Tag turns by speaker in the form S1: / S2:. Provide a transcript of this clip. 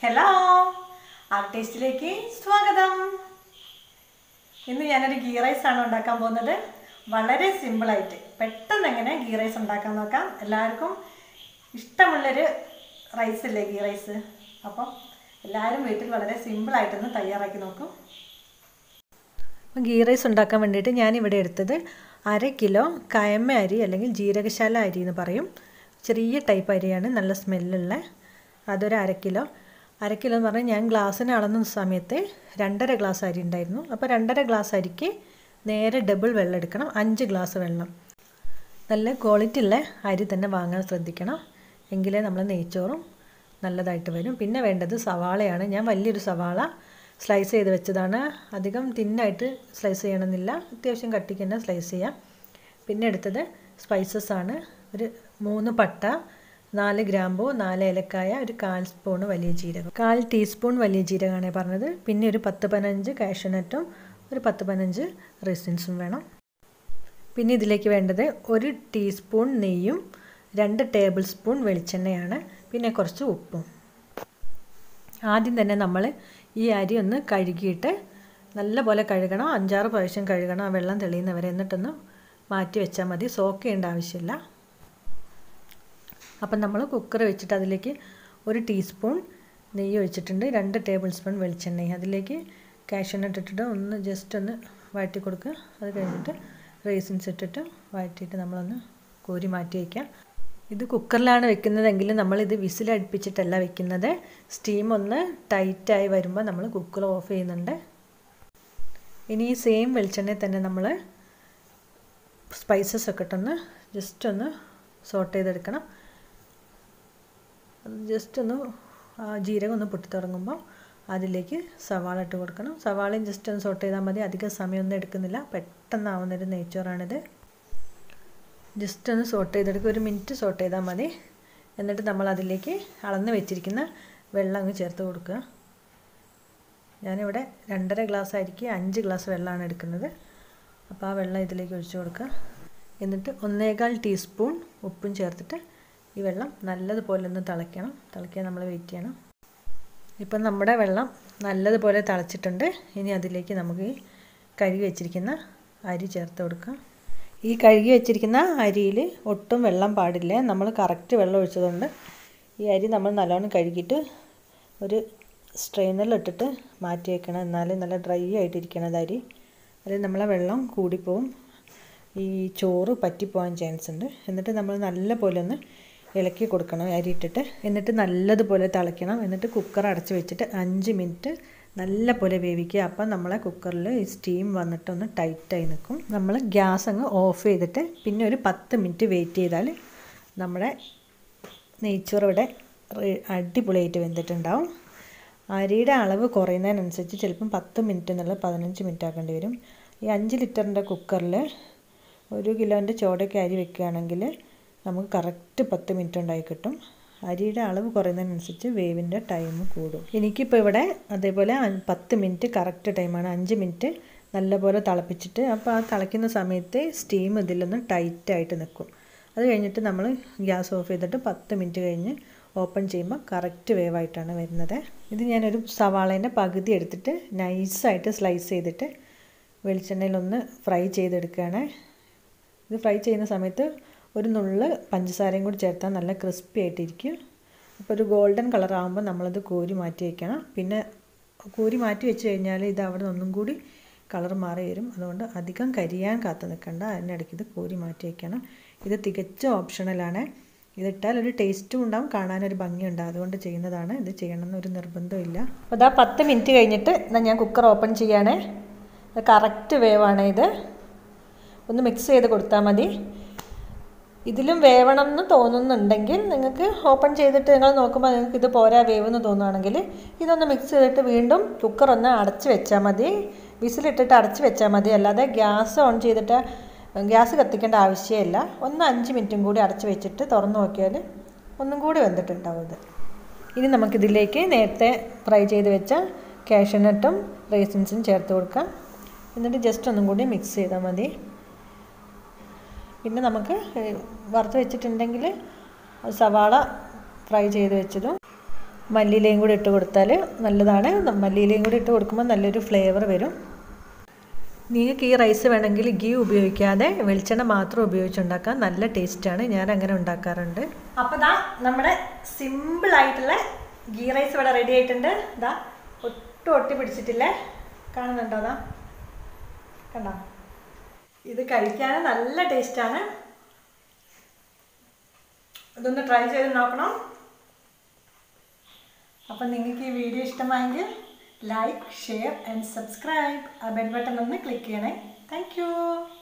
S1: hello ആർട്ടിസ്റ്റിലേക്ക് സ്വാഗതം ഇന്ന് ഞാനൊരു ഗീ റൈസ് ആണ് ഉണ്ടാക്കാൻ പോകുന്നത് വളരെ സിമ്പിളായിട്ട് പെട്ടെന്ന് എങ്ങനെ ഗീ റൈസ് ഉണ്ടാക്കാൻ നോക്കാം എല്ലാവർക്കും ഇഷ്ടമുള്ളൊരു റൈസ് ഇല്ലേ ഗീ റൈസ് അപ്പം എല്ലാവരും വീട്ടിൽ വളരെ സിമ്പിളായിട്ടൊന്ന് തയ്യാറാക്കി നോക്കും അപ്പം ഗീ റൈസ് ഉണ്ടാക്കാൻ വേണ്ടിയിട്ട് ഞാനിവിടെ എടുത്തത് അര കിലോ കയമ്മ അരി അല്ലെങ്കിൽ ജീരകശാല അരി എന്ന് പറയും ചെറിയ ടൈപ്പ് അരിയാണ് നല്ല സ്മെല്ലുള്ള അതൊരു അര കിലോ അര കിലോ എന്ന് പറഞ്ഞാൽ ഞാൻ ഗ്ലാസ്സിന് അളന്ന സമയത്ത് രണ്ടര ഗ്ലാസ് അരി ഉണ്ടായിരുന്നു അപ്പോൾ രണ്ടര ഗ്ലാസ് അരിക്ക് നേരെ ഡബിൾ വെള്ളം എടുക്കണം അഞ്ച് ഗ്ലാസ് വെള്ളം നല്ല ക്വാളിറ്റി ഉള്ള അരി തന്നെ വാങ്ങാൻ ശ്രദ്ധിക്കണം എങ്കിലേ നമ്മൾ നെയ്ച്ചോറും നല്ലതായിട്ട് വരും പിന്നെ വേണ്ടത് സവാളയാണ് ഞാൻ വലിയൊരു സവാള സ്ലൈസ് ചെയ്ത് വെച്ചതാണ് അധികം തിന്നായിട്ട് സ്ലൈസ് ചെയ്യണമെന്നില്ല അത്യാവശ്യം കട്ടിക്ക് തന്നെ സ്ലൈസ് ചെയ്യാം പിന്നെ എടുത്തത് സ്പൈസസ് ആണ് ഒരു മൂന്ന് പട്ട നാല് ഗ്രാമ്പൂ നാല് ഏലക്കായ ഒരു കാൽ സ്പൂൺ വലിയ ജീരകം കാൽ ടീസ്പൂൺ വലിയ ജീരകമാണ് പറഞ്ഞത് പിന്നെ ഒരു പത്ത് പതിനഞ്ച് കാഷ്യനട്ടും ഒരു പത്ത് പതിനഞ്ച് റെസിൻസും വേണം പിന്നെ ഇതിലേക്ക് വേണ്ടത് ഒരു ടീസ്പൂൺ നെയ്യും രണ്ട് ടേബിൾ സ്പൂൺ വെളിച്ചെണ്ണയാണ് പിന്നെ കുറച്ച് ഉപ്പും ആദ്യം തന്നെ നമ്മൾ ഈ അരി ഒന്ന് കഴുകിയിട്ട് നല്ലപോലെ കഴുകണം അഞ്ചാറ് പ്രാവശ്യം കഴുകണം ആ വെള്ളം തെളിയുന്നവരെ എന്നിട്ടൊന്ന് മാറ്റി വെച്ചാൽ മതി സോക്ക് ചെയ്യേണ്ട ആവശ്യമില്ല അപ്പം നമ്മൾ കുക്കർ വെച്ചിട്ട് അതിലേക്ക് ഒരു ടീസ്പൂൺ നെയ്യ് ഒഴിച്ചിട്ടുണ്ട് രണ്ട് ടേബിൾ സ്പൂൺ വെളിച്ചെണ്ണയും അതിലേക്ക് കാഷ്യനട്ട് ഇട്ടിട്ട് ഒന്ന് ജസ്റ്റ് ഒന്ന് വഴറ്റി കൊടുക്കുക അത് കഴിഞ്ഞിട്ട് റേസിൻസ് ഇട്ടിട്ട് വഴറ്റിയിട്ട് നമ്മളൊന്ന് കോരി മാറ്റി വയ്ക്കാം ഇത് കുക്കറിലാണ് വെക്കുന്നതെങ്കിൽ നമ്മളിത് വിസിലടുപ്പിച്ചിട്ടല്ല വെക്കുന്നത് സ്റ്റീം ഒന്ന് ടൈറ്റായി വരുമ്പോൾ നമ്മൾ കുക്കർ ഓഫ് ചെയ്യുന്നുണ്ട് ഇനി ഈ സെയിം വെളിച്ചെണ്ണയിൽ തന്നെ നമ്മൾ സ്പൈസസ് ഒക്കെ ഇട്ടൊന്ന് ജസ്റ്റ് ഒന്ന് സോട്ട് ചെയ്തെടുക്കണം ജസ്റ്റ് ഒന്ന് ജീരകം ഒന്ന് പൊട്ടി തുടങ്ങുമ്പോൾ അതിലേക്ക് സവാള ഇട്ട് കൊടുക്കണം സവാളയും ജസ്റ്റ് ഒന്ന് സോട്ട് ചെയ്താൽ മതി അധികം സമയമൊന്നും എടുക്കുന്നില്ല പെട്ടെന്നാവുന്നൊരു നെയ്ച്ചോറാണിത് ജസ്റ്റ് ഒന്ന് സോട്ട് ചെയ്തെടുക്കുക ഒരു മിനിറ്റ് സോട്ട് ചെയ്താൽ മതി എന്നിട്ട് നമ്മൾ അതിലേക്ക് അളന്ന് വെച്ചിരിക്കുന്ന വെള്ളം അങ്ങ് ചേർത്ത് കൊടുക്കുക ഞാനിവിടെ രണ്ടര ഗ്ലാസ് ആയിരിക്കും അഞ്ച് ഗ്ലാസ് വെള്ളമാണ് എടുക്കുന്നത് അപ്പോൾ ആ വെള്ളം ഇതിലേക്ക് ഒഴിച്ചു കൊടുക്കുക എന്നിട്ട് ഒന്നേകാൽ ടീസ്പൂൺ ഉപ്പും ചേർത്തിട്ട് ഈ വെള്ളം നല്ലതുപോലെ ഒന്ന് തിളയ്ക്കണം തിളയ്ക്കാൻ നമ്മൾ വെയിറ്റ് ചെയ്യണം ഇപ്പം നമ്മുടെ വെള്ളം നല്ലതുപോലെ തിളച്ചിട്ടുണ്ട് ഇനി അതിലേക്ക് നമുക്ക് ഈ കഴുകി വെച്ചിരിക്കുന്ന അരി ചേർത്ത് കൊടുക്കാം ഈ കഴുകി വെച്ചിരിക്കുന്ന അരിയിൽ ഒട്ടും വെള്ളം പാടില്ല നമ്മൾ കറക്റ്റ് വെള്ളം ഒഴിച്ചതുകൊണ്ട് ഈ അരി നമ്മൾ നല്ലോണം കഴുകിയിട്ട് ഒരു സ്ട്രെയിനറിലിട്ടിട്ട് മാറ്റി വെക്കണം എന്നാലേ നല്ല ഡ്രൈ ആയിട്ടിരിക്കണം അരി അല്ലെങ്കിൽ നമ്മളെ വെള്ളം കൂടിപ്പോവും ഈ ചോറ് പറ്റിപ്പോകാൻ ചാൻസ് ഉണ്ട് എന്നിട്ട് നമ്മൾ നല്ല പോലെ ഒന്ന് ഇളക്കി കൊടുക്കണം അരി ഇട്ടിട്ട് എന്നിട്ട് നല്ലതുപോലെ തിളയ്ക്കണം എന്നിട്ട് കുക്കർ അടച്ച് വെച്ചിട്ട് അഞ്ച് മിനിറ്റ് നല്ല പോലെ വേവിക്കുക അപ്പം നമ്മളെ കുക്കറിൽ ഈ സ്റ്റീം വന്നിട്ടൊന്ന് ടൈറ്റായി നിൽക്കും നമ്മൾ ഗ്യാസ് അങ്ങ് ഓഫ് ചെയ്തിട്ട് പിന്നെ ഒരു പത്ത് മിനിറ്റ് വെയിറ്റ് ചെയ്താൽ നമ്മുടെ നെയ്ച്ചോറ് ഇവിടെ അടിപൊളിയായിട്ട് വെന്തിട്ടുണ്ടാവും അരിയുടെ അളവ് കുറയുന്നതിനനുസരിച്ച് ചിലപ്പം പത്ത് മിനിറ്റ് എന്നുള്ള പതിനഞ്ച് മിനിറ്റ് ആക്കേണ്ടി വരും ഈ അഞ്ച് ലിറ്ററിൻ്റെ കുക്കറിൽ ഒരു കിലോൻ്റെ ചോടൊക്കെ അരി വെക്കുകയാണെങ്കിൽ നമുക്ക് കറക്റ്റ് പത്ത് മിനിറ്റ് ഉണ്ടായി കിട്ടും അരിയുടെ അളവ് കുറയുന്നതിനനുസരിച്ച് വേവിൻ്റെ ടൈം കൂടും എനിക്കിപ്പോൾ ഇവിടെ അതേപോലെ പത്ത് മിനിറ്റ് കറക്റ്റ് ടൈമാണ് അഞ്ച് മിനിറ്റ് നല്ലപോലെ തിളപ്പിച്ചിട്ട് അപ്പോൾ ആ തിളയ്ക്കുന്ന സമയത്ത് സ്റ്റീം ഇതിലൊന്ന് ടൈറ്റായിട്ട് നിൽക്കും അത് കഴിഞ്ഞിട്ട് നമ്മൾ ഗ്യാസ് ഓഫ് ചെയ്തിട്ട് പത്ത് മിനിറ്റ് കഴിഞ്ഞ് ഓപ്പൺ ചെയ്യുമ്പോൾ കറക്റ്റ് വേവായിട്ടാണ് വരുന്നത് ഇത് ഞാനൊരു സവാളേൻ്റെ പകുതി എടുത്തിട്ട് നൈസായിട്ട് സ്ലൈസ് ചെയ്തിട്ട് വെളിച്ചെണ്ണയിലൊന്ന് ഫ്രൈ ചെയ്തെടുക്കുകയാണ് ഇത് ഫ്രൈ ചെയ്യുന്ന സമയത്ത് ഒരു നുള്ള് പഞ്ചസാരയും കൂടി ചേർത്താൽ നല്ല ക്രിസ്പി ആയിട്ടിരിക്കും അപ്പോൾ ഒരു ഗോൾഡൻ കളർ ആകുമ്പോൾ നമ്മളത് കോരി മാറ്റി വയ്ക്കണം പിന്നെ കോരി മാറ്റി വെച്ച് കഴിഞ്ഞാൽ ഇത് അവിടെ ഒന്നും കൂടി കളർ മാറി വരും അതുകൊണ്ട് അധികം കരിയാൻ കാത്തു നിൽക്കണ്ട അതിനിടയ്ക്ക് ഇത് കോരി മാറ്റി വയ്ക്കണം ഇത് തികച്ച ഓപ്ഷണലാണ് ഇതിട്ടാൽ ഒരു ടേസ്റ്റും ഉണ്ടാവും കാണാനൊരു ഭംഗിയുണ്ടാവും അതുകൊണ്ട് ചെയ്യുന്നതാണ് ഇത് ചെയ്യണമെന്ന് ഒരു നിർബന്ധമില്ല അപ്പോൾ ഇതാ പത്ത് മിനിറ്റ് കഴിഞ്ഞിട്ട് എന്നാൽ ഞാൻ കുക്കർ ഓപ്പൺ ചെയ്യണേ കറക്റ്റ് വേവാണ് ഇത് ഒന്ന് മിക്സ് ചെയ്ത് കൊടുത്താൽ മതി ഇതിലും വേവണം എന്ന് തോന്നുന്നുണ്ടെങ്കിൽ നിങ്ങൾക്ക് ഓപ്പൺ ചെയ്തിട്ട് നിങ്ങൾ നോക്കുമ്പോൾ നിങ്ങൾക്ക് ഇത് പോരാ വേവ് എന്ന് തോന്നുകയാണെങ്കിൽ ഇതൊന്ന് മിക്സ് ചെയ്തിട്ട് വീണ്ടും കുക്കർ ഒന്ന് അടച്ച് വെച്ചാൽ മതി വിസിലിട്ടിട്ട് അടച്ച് വെച്ചാൽ മതി അല്ലാതെ ഗ്യാസ് ഓൺ ചെയ്തിട്ട് ഗ്യാസ് കത്തിക്കേണ്ട ആവശ്യമില്ല ഒന്ന് അഞ്ച് മിനിറ്റും കൂടി അടച്ച് വെച്ചിട്ട് തുറന്ന് നോക്കിയാൽ ഒന്നും കൂടി വെന്തിട്ടുണ്ടാവും ഇത് ഇനി നമുക്കിതിലേക്ക് നേരത്തെ ഫ്രൈ ചെയ്ത് വെച്ച കാഷ്യനട്ടും റേസിൻസും ചേർത്ത് കൊടുക്കാം എന്നിട്ട് ജസ്റ്റ് ഒന്നും കൂടി മിക്സ് ചെയ്താൽ മതി പിന്നെ നമുക്ക് വറുത്ത് വെച്ചിട്ടുണ്ടെങ്കിൽ സവാള ഫ്രൈ ചെയ്ത് വെച്ചതും മല്ലിയിലയും കൂടി ഇട്ട് കൊടുത്താൽ നല്ലതാണ് മല്ലിയിലയും കൂടി ഇട്ട് കൊടുക്കുമ്പോൾ നല്ലൊരു ഫ്ലേവർ വരും നിങ്ങൾക്ക് ഈ റൈസ് വേണമെങ്കിൽ ഗീ ഉപയോഗിക്കാതെ വെളിച്ചെണ്ണ മാത്രം ഉപയോഗിച്ചുണ്ടാക്കാം നല്ല ടേസ്റ്റാണ് ഞാൻ അങ്ങനെ ഉണ്ടാക്കാറുണ്ട് അപ്പോൾ ദാ നമ്മുടെ സിമ്പിൾ ആയിട്ടുള്ള ഗീ റൈസ് ഇവിടെ റെഡി ആയിട്ടുണ്ട് ദാ ഒട്ടും ഒട്ടി പിടിച്ചിട്ടില്ലേ കാണുന്നുണ്ടോ അതാ കണ്ടോ ഇത് കഴിക്കാൻ നല്ല ടേസ്റ്റാണ് ഇതൊന്ന് ട്രൈ ചെയ്ത് നോക്കണം അപ്പം നിങ്ങൾക്ക് ഈ വീഡിയോ ഇഷ്ടമായെങ്കിൽ ലൈക്ക് ഷെയർ ആൻഡ് സബ്സ്ക്രൈബ് ആ ബെൽ ബട്ടൺ ഒന്ന് ക്ലിക്ക് ചെയ്യണേ താങ്ക്